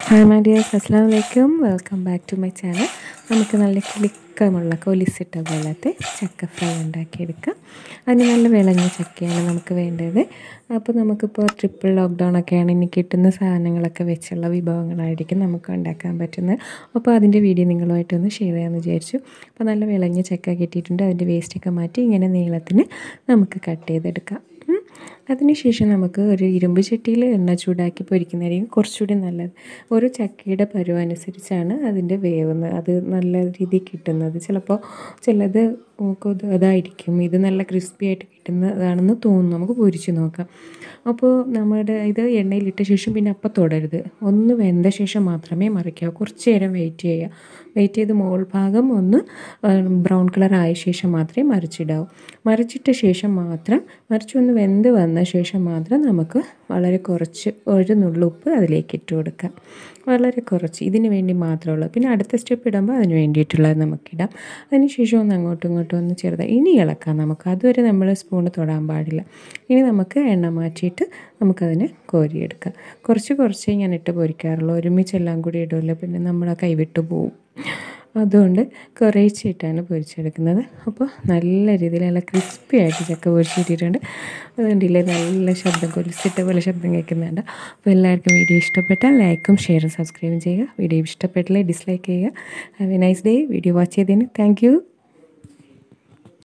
Hi my dears അസ്സാം വലൈക്കും welcome back to my channel നമുക്ക് നല്ല കിളിക്കമുള്ള കൊലിസിട്ട പോലത്തെ ചക്ക ഫ്രൈ ഉണ്ടാക്കിയെടുക്കാം അതിന് നല്ല വിളഞ്ഞ ചക്കയാണ് നമുക്ക് വേണ്ടത് അപ്പോൾ നമുക്കിപ്പോൾ ട്രിപ്പിൾ ലോക്ക്ഡൗൺ ഒക്കെയാണ് ഇനി കിട്ടുന്ന സാധനങ്ങളൊക്കെ വെച്ചുള്ള വിഭവങ്ങളായിരിക്കും നമുക്ക് ഉണ്ടാക്കാൻ പറ്റുന്നത് അപ്പോൾ അതിൻ്റെ വീഡിയോ നിങ്ങളുമായിട്ടൊന്ന് ഷെയർ ചെയ്യാമെന്ന് വിചാരിച്ചു അപ്പോൾ നല്ല വിളഞ്ഞ ചക്ക കിട്ടിയിട്ടുണ്ട് അതിൻ്റെ വേസ്റ്റൊക്കെ മാറ്റി ഇങ്ങനെ നീളത്തിന് നമുക്ക് കട്ട് ചെയ്തെടുക്കാം ഉം. അതിനുശേഷം നമുക്ക് ഒരു ഇരുമ്പ് ചട്ടിയിൽ എണ്ണ ചൂടാക്കി പൊരിക്കുന്നതായിരിക്കും കുറച്ചുകൂടി നല്ലത് ഒരു ചക്കയുടെ പരുവം അനുസരിച്ചാണ് അതിൻ്റെ വേവുന്നത് അത് നല്ല രീതിയിൽ കിട്ടുന്നത് ചിലപ്പോൾ ചിലത് കൊതു അതായിരിക്കും ഇത് നല്ല ക്രിസ്പി ആയിട്ട് കിട്ടുന്നതാണെന്ന് തോന്നുന്നു നമുക്ക് പൊരിച്ച് നോക്കാം അപ്പോൾ നമ്മുടെ ഇത് എണ്ണയിലിട്ട ശേഷം പിന്നെ അപ്പം തൊടരുത് ഒന്ന് വെന്ത ശേഷം മാത്രമേ മറിക്കാവൂ കുറച്ച് നേരം വെയിറ്റ് ചെയ്യുക വെയിറ്റ് ചെയ്ത് മുകൾ ഭാഗം ഒന്ന് ബ്രൗൺ കളർ ആയ ശേഷം മാത്രമേ മറിച്ചിടാവൂ മറിച്ചിട്ട ശേഷം മാത്രം മറിച്ചൊന്ന് വെന്ത് വന്ന ശേഷം മാത്രം നമുക്ക് വളരെ കുറച്ച് ഒരു നുള്ളുപ്പ് അതിലേക്ക് ഇട്ട് കൊടുക്കാം വളരെ കുറച്ച് ഇതിന് വേണ്ടി മാത്രമുള്ളൂ പിന്നെ അടുത്ത സ്റ്റെപ്പ് ഇടുമ്പോൾ അതിന് വേണ്ടിയിട്ടുള്ളത് നമുക്കിടാം അതിന് ശേഷം ഒന്ന് അങ്ങോട്ടും ഇങ്ങോട്ടും ഒന്ന് ചെറുതായി ഇനി ഇളക്കാം നമുക്ക് അതുവരെ നമ്മൾ സ്പൂണ് തൊടാൻ പാടില്ല ഇനി നമുക്ക് എണ്ണ മാറ്റിയിട്ട് നമുക്കതിനെ കോരിയെടുക്കാം കുറച്ച് കുറച്ചേ ഞാൻ ഇട്ട് പൊരിക്കാറുള്ളൂ ഒരുമിച്ച് എല്ലാം കൂടി ഇടില്ല പിന്നെ നമ്മൾ കൈവിട്ട് പോവും അതുകൊണ്ട് കുറേശ്ശിട്ടാണ് പൊരിച്ചെടുക്കുന്നത് അപ്പോൾ നല്ല രീതിയിൽ നല്ല ക്രിസ്പി ആയിട്ട് ചക്ക പൊരിച്ചിട്ടിട്ടുണ്ട് അതുകൊണ്ടില്ലേ നല്ല ശബ്ദം കൊലിച്ചിട്ട പോലെ ശബ്ദം കേൾക്കുന്നുണ്ട് അപ്പോൾ എല്ലാവർക്കും വീഡിയോ ഇഷ്ടപ്പെട്ടാൽ ലൈക്കും ഷെയറും സബ്സ്ക്രൈബും ചെയ്യുക വീഡിയോ ഇഷ്ടപ്പെട്ടില്ലേ ഡിസ്ലൈക്ക് ചെയ്യുക have a nice day video watch ചെയ്തതിന് താങ്ക്